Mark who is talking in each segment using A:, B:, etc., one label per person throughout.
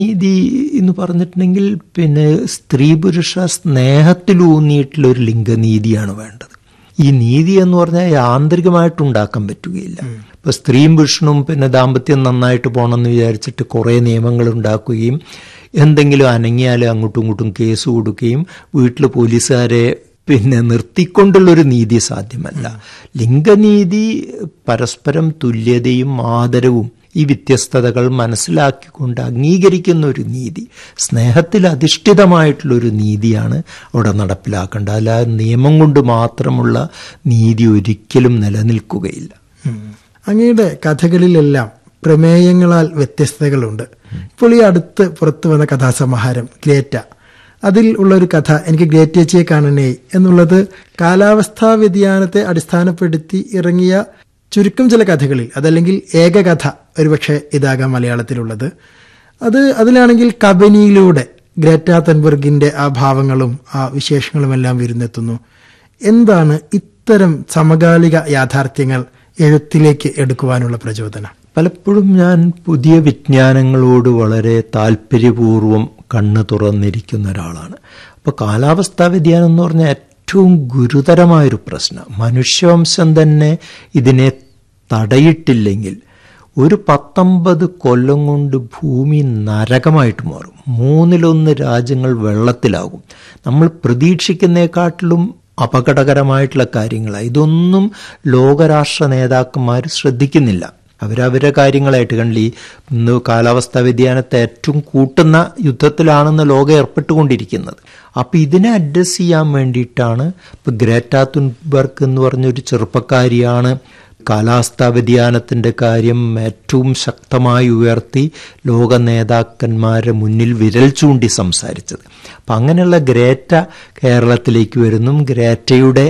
A: നീതി എന്ന് പറഞ്ഞിട്ടുണ്ടെങ്കിൽ പിന്നെ സ്ത്രീ പുരുഷ സ്നേഹത്തിലൂന്നിയിട്ടുള്ള ഒരു ലിംഗനീതിയാണ് വേണ്ടത് ഈ നീതി എന്ന് പറഞ്ഞാൽ യാന്ത്രികമായിട്ട് ഉണ്ടാക്കാൻ പറ്റുകയില്ല ഇപ്പൊ സ്ത്രീയും പുരുഷനും പിന്നെ ദാമ്പത്യം നന്നായിട്ട് പോകണമെന്ന് വിചാരിച്ചിട്ട് കുറേ നിയമങ്ങൾ ഉണ്ടാക്കുകയും എന്തെങ്കിലും അനങ്ങിയാൽ അങ്ങോട്ടും ഇങ്ങോട്ടും കേസ് കൊടുക്കുകയും വീട്ടിൽ പോലീസുകാരെ പിന്നെ നിർത്തിക്കൊണ്ടുള്ളൊരു നീതി സാധ്യമല്ല ലിംഗനീതി പരസ്പരം തുല്യതയും ആദരവും ഈ വ്യത്യസ്തതകൾ മനസ്സിലാക്കിക്കൊണ്ട് അംഗീകരിക്കുന്ന ഒരു നീതി സ്നേഹത്തിൽ അധിഷ്ഠിതമായിട്ടുള്ള ഒരു നീതിയാണ് അവിടെ നടപ്പിലാക്കേണ്ടത് അല്ലാതെ നിയമം കൊണ്ട് മാത്രമുള്ള നീതി ഒരിക്കലും നിലനിൽക്കുകയില്ല
B: അങ്ങയുടെ കഥകളിലെല്ലാം പ്രമേയങ്ങളാൽ വ്യത്യസ്തതകളുണ്ട് ഇപ്പോൾ ഈ അടുത്ത് പുറത്തു വന്ന കഥാസമാഹാരം ഗ്രേറ്റ അതിൽ ഉള്ള ഒരു കഥ എനിക്ക് ഗ്രേറ്റേച്ചിയെ കാണണേ എന്നുള്ളത് കാലാവസ്ഥാ വ്യതിയാനത്തെ അടിസ്ഥാനപ്പെടുത്തി ഇറങ്ങിയ ചുരുക്കം ചില കഥകളിൽ അതല്ലെങ്കിൽ ഏകകഥ ഒരുപക്ഷെ ഇതാകാം മലയാളത്തിലുള്ളത് അത് അതിലാണെങ്കിൽ കബനിയിലൂടെ ഗ്രേറ്റ തൻബർഗിന്റെ ആ ഭാവങ്ങളും ആ വിശേഷങ്ങളും എല്ലാം വിരുന്നെത്തുന്നു എന്താണ് ഇത്തരം സമകാലിക യാഥാർത്ഥ്യങ്ങൾ എഴുത്തിലേക്ക് എടുക്കുവാനുള്ള പ്രചോദനം
A: പലപ്പോഴും ഞാൻ പുതിയ വിജ്ഞാനങ്ങളോട് വളരെ താല്പര്യപൂർവ്വം കണ്ണ് തുറന്നിരിക്കുന്ന ഒരാളാണ് അപ്പോൾ കാലാവസ്ഥാ വ്യതിയാനം എന്ന് പറഞ്ഞാൽ ഏറ്റവും ഗുരുതരമായൊരു പ്രശ്നം മനുഷ്യവംശം തന്നെ ഇതിനെ തടയിട്ടില്ലെങ്കിൽ ഒരു പത്തൊമ്പത് കൊല്ലം കൊണ്ട് ഭൂമി നരകമായിട്ട് മാറും മൂന്നിലൊന്ന് രാജ്യങ്ങൾ വെള്ളത്തിലാകും നമ്മൾ പ്രതീക്ഷിക്കുന്നേക്കാട്ടിലും അപകടകരമായിട്ടുള്ള കാര്യങ്ങളാണ് ഇതൊന്നും ലോകരാഷ്ട്ര നേതാക്കന്മാർ ശ്രദ്ധിക്കുന്നില്ല അവരവരെ കാര്യങ്ങളായിട്ട് കണ്ടി ഇന്ന് കാലാവസ്ഥാ വ്യതിയാനത്തെ ഏറ്റവും കൂട്ടുന്ന യുദ്ധത്തിലാണെന്ന് ലോകം ഏർപ്പെട്ടുകൊണ്ടിരിക്കുന്നത് അപ്പം ഇതിനെ അഡ്രസ് ചെയ്യാൻ വേണ്ടിയിട്ടാണ് ഇപ്പം ഗ്രേറ്റ തുൻബർഗ് എന്ന് പറഞ്ഞൊരു ചെറുപ്പക്കാരിയാണ് കാലാവസ്ഥാ വ്യതിയാനത്തിൻ്റെ കാര്യം ഏറ്റവും ശക്തമായി ഉയർത്തി ലോക നേതാക്കന്മാരെ മുന്നിൽ വിരൽ ചൂണ്ടി സംസാരിച്ചത് അപ്പം അങ്ങനെയുള്ള ഗ്രേറ്റ കേരളത്തിലേക്ക് വരുന്നു ഗ്രേറ്റയുടെ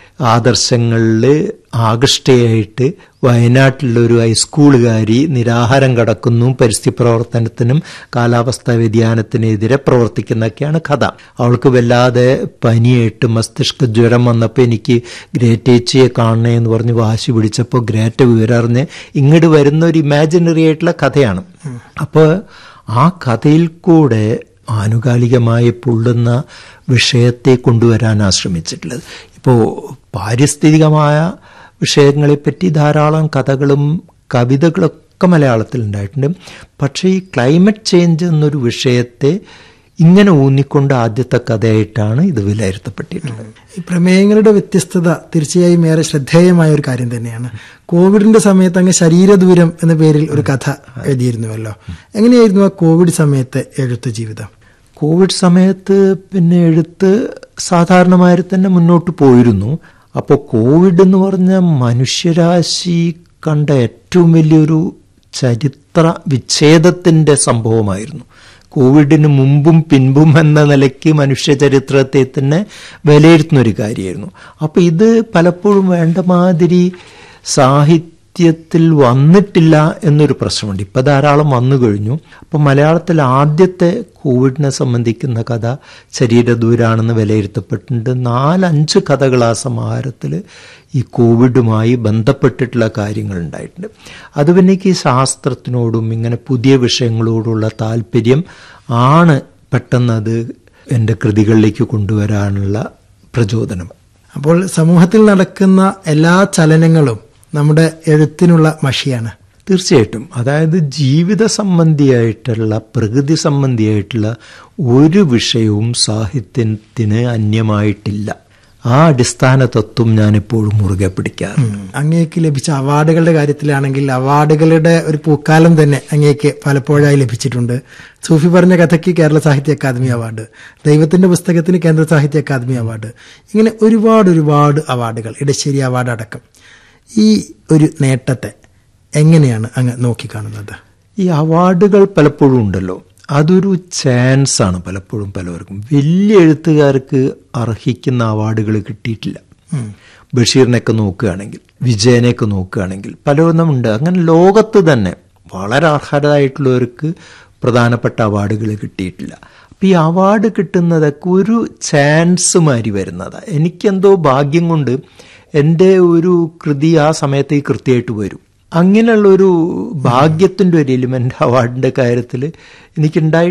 A: ആദർശങ്ങളിൽ ആകൃഷ്ടയായിട്ട് വയനാട്ടിലൊരു ഹൈസ്കൂളുകാരി നിരാഹാരം കടക്കുന്നു പരിസ്ഥിതി പ്രവർത്തനത്തിനും കാലാവസ്ഥാ വ്യതിയാനത്തിനെതിരെ പ്രവർത്തിക്കുന്നൊക്കെയാണ് കഥ അവൾക്ക് വല്ലാതെ പനിയായിട്ട് മസ്തിഷ്ക ജ്വരം വന്നപ്പോൾ എനിക്ക് ഗ്രേറ്റേച്ചിയെ കാണണേ എന്ന് പറഞ്ഞ് വാശി പിടിച്ചപ്പോൾ ഗ്രേറ്റ വിവരറിഞ്ഞ് ഇങ്ങോട്ട് വരുന്ന ഒരു ഇമാജിനറി ആയിട്ടുള്ള കഥയാണ് അപ്പോൾ ആ കഥയിൽ കൂടെ ആനുകാലികമായി പൊള്ളുന്ന വിഷയത്തെ കൊണ്ടുവരാനാണ് ശ്രമിച്ചിട്ടുള്ളത് ഇപ്പോൾ പാരിസ്ഥിതികമായ വിഷയങ്ങളെപ്പറ്റി ധാരാളം കഥകളും കവിതകളൊക്കെ മലയാളത്തിൽ ഉണ്ടായിട്ടുണ്ട് പക്ഷേ ഈ ക്ലൈമറ്റ് ചേഞ്ച് എന്നൊരു വിഷയത്തെ ഇങ്ങനെ ഊന്നിക്കൊണ്ട് ആദ്യത്തെ കഥയായിട്ടാണ് ഇത് വിലയിരുത്തപ്പെട്ടിട്ടുള്ളത്
B: ഈ പ്രമേയങ്ങളുടെ വ്യത്യസ്തത തീർച്ചയായും ഏറെ ശ്രദ്ധേയമായ ഒരു കാര്യം തന്നെയാണ് കോവിഡിന്റെ സമയത്ത് അങ്ങ് ശരീരദൂരം എന്ന പേരിൽ ഒരു കഥ എഴുതിയിരുന്നുവല്ലോ എങ്ങനെയായിരുന്നു ആ കോവിഡ് സമയത്തെ എഴുത്ത് ജീവിതം
A: കോവിഡ് സമയത്ത് പിന്നെ എഴുത്ത് സാധാരണമായി തന്നെ മുന്നോട്ട് പോയിരുന്നു അപ്പോൾ കോവിഡ് എന്ന് പറഞ്ഞ മനുഷ്യരാശി കണ്ട ഏറ്റവും വലിയൊരു ചരിത്ര വിച്ഛേദത്തിൻ്റെ സംഭവമായിരുന്നു കോവിഡിന് മുമ്പും പിൻപും എന്ന നിലയ്ക്ക് മനുഷ്യ ചരിത്രത്തെ തന്നെ വിലയിരുത്തുന്ന ഒരു കാര്യമായിരുന്നു അപ്പോൾ ഇത് പലപ്പോഴും വേണ്ട മാതിരി സാഹിത്യത്തിൽ വന്നിട്ടില്ല എന്നൊരു പ്രശ്നമുണ്ട് ഇപ്പം ധാരാളം വന്നു കഴിഞ്ഞു അപ്പം മലയാളത്തിൽ ആദ്യത്തെ കോവിഡിനെ സംബന്ധിക്കുന്ന കഥ ശരീരദൂരാണെന്ന് വിലയിരുത്തപ്പെട്ടിട്ടുണ്ട് നാലഞ്ച് കഥകൾ ആ സമാഹാരത്തിൽ ഈ കോവിഡുമായി ബന്ധപ്പെട്ടിട്ടുള്ള കാര്യങ്ങൾ ഉണ്ടായിട്ടുണ്ട് അത് പിന്നെ എനിക്ക് ഈ ശാസ്ത്രത്തിനോടും ഇങ്ങനെ പുതിയ വിഷയങ്ങളോടുള്ള താല്പര്യം ആണ് പെട്ടെന്ന് അത് എൻ്റെ കൃതികളിലേക്ക് കൊണ്ടുവരാനുള്ള പ്രചോദനം
B: അപ്പോൾ സമൂഹത്തിൽ നടക്കുന്ന എല്ലാ ചലനങ്ങളും നമ്മുടെ എഴുത്തിനുള്ള മഷിയാണ്
A: തീർച്ചയായിട്ടും അതായത് ജീവിത സംബന്ധിയായിട്ടുള്ള പ്രകൃതി സംബന്ധിയായിട്ടുള്ള ഒരു വിഷയവും സാഹിത്യത്തിന് അന്യമായിട്ടില്ല ആ അടിസ്ഥാന തത്വം ഞാൻ എപ്പോഴും മുറുകെ പിടിക്കാറുണ്ട്
B: അങ്ങേക്ക് ലഭിച്ച അവാർഡുകളുടെ കാര്യത്തിലാണെങ്കിൽ അവാർഡുകളുടെ ഒരു പൂക്കാലം തന്നെ അങ്ങേക്ക് പലപ്പോഴായി ലഭിച്ചിട്ടുണ്ട് സൂഫി പറഞ്ഞ കഥയ്ക്ക് കേരള സാഹിത്യ അക്കാദമി അവാർഡ് ദൈവത്തിന്റെ പുസ്തകത്തിന് കേന്ദ്ര സാഹിത്യ അക്കാദമി അവാർഡ് ഇങ്ങനെ ഒരുപാട് ഒരുപാട് അവാർഡുകൾ ഇടശ്ശേരി അവാർഡ് അടക്കം ഈ ഒരു നേട്ടത്തെ എങ്ങനെയാണ് അങ്ങ് നോക്കിക്കാണുന്നത്
A: ഈ അവാർഡുകൾ പലപ്പോഴും ഉണ്ടല്ലോ അതൊരു ചാൻസ് ആണ് പലപ്പോഴും പലവർക്കും വലിയ എഴുത്തുകാർക്ക് അർഹിക്കുന്ന അവാർഡുകൾ കിട്ടിയിട്ടില്ല ബഷീറിനെയൊക്കെ നോക്കുകയാണെങ്കിൽ വിജയനെയൊക്കെ നോക്കുകയാണെങ്കിൽ പലവണ്ണം ഉണ്ട് അങ്ങനെ ലോകത്ത് തന്നെ വളരെ അർഹരായിട്ടുള്ളവർക്ക് പ്രധാനപ്പെട്ട അവാർഡുകൾ കിട്ടിയിട്ടില്ല അപ്പം ഈ അവാർഡ് കിട്ടുന്നതൊക്കെ ഒരു ചാൻസ് മാതിരി വരുന്നതാണ് എനിക്കെന്തോ ഭാഗ്യം കൊണ്ട് എൻ്റെ ഒരു കൃതി ആ സമയത്തേക്ക് കൃത്യമായിട്ട് വരും അങ്ങനെയുള്ള ഒരു ഭാഗ്യത്തിൻ്റെ ഒരു എലിമെൻ്റ് അവാർഡിൻ്റെ കാര്യത്തിൽ എനിക്കുണ്ടായി